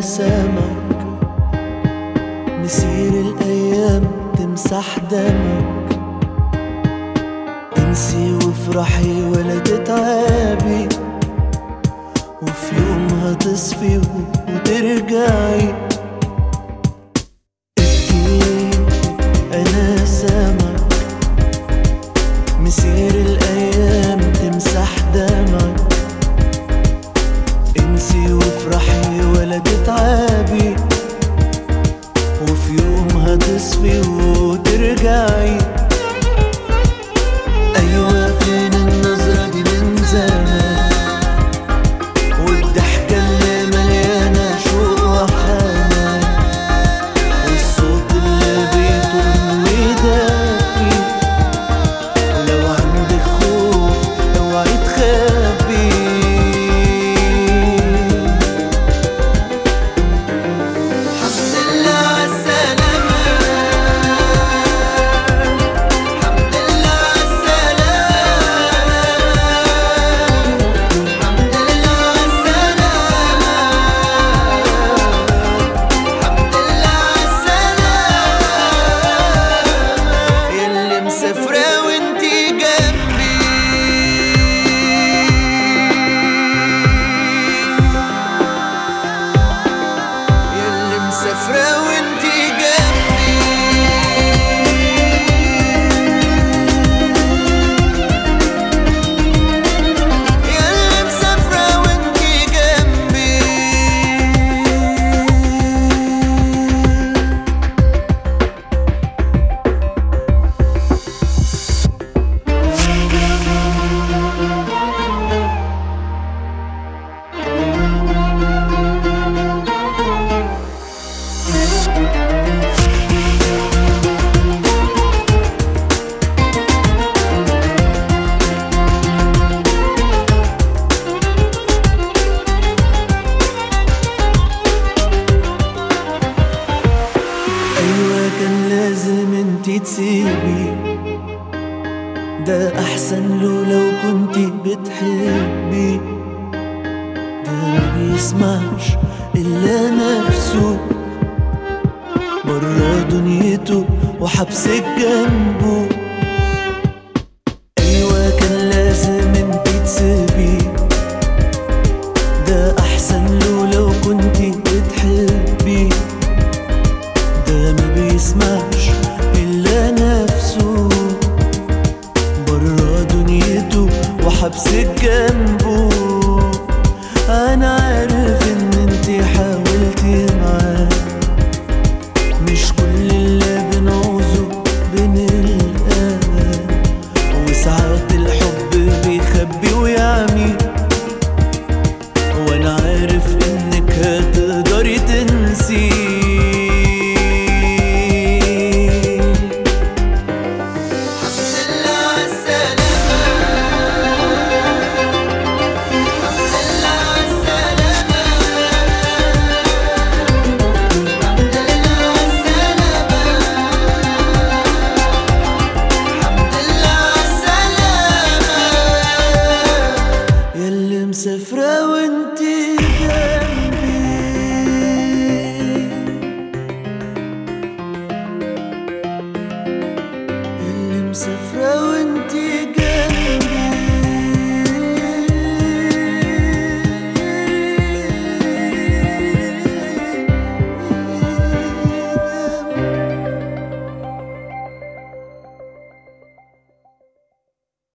سامعك مسير الأيام تمسح دمك انسي وافرحي ولا تتعبي وفي يوم هتصفي وترجعي ابكي أنا سامعك مسير الأيام تمسح دمك انسي وافرحي ولا تتعبي وفي يوم هتصفي وترجعي أيوة فين النظرة دي من زمان والضحكة اللي مليانة شوق وحنان والصوت اللي بيطل ويدافي لو عندك خوف اوعي تخبي الحمد لله عالسلامة الحمد لله عالسلامة الحمد لله عالسلامة الحمد لله عالسلامة يلي مسافرة وانتي جنبي يلي مسافرة وانتي جنبي يلي مسافرة وانتي جنبي أيوة كان لازم انتي تسيبي ده أحسن له لو كنتي بتحبي ده ما بيسمعش إلا نفسه برا دنيته وحبسك جنبه أيوة كان لازم انتي تسيبي ده أحسن له لو كنتي بتحبي ده ما بيسمعش إلا نفسه برا دنيته وحبسك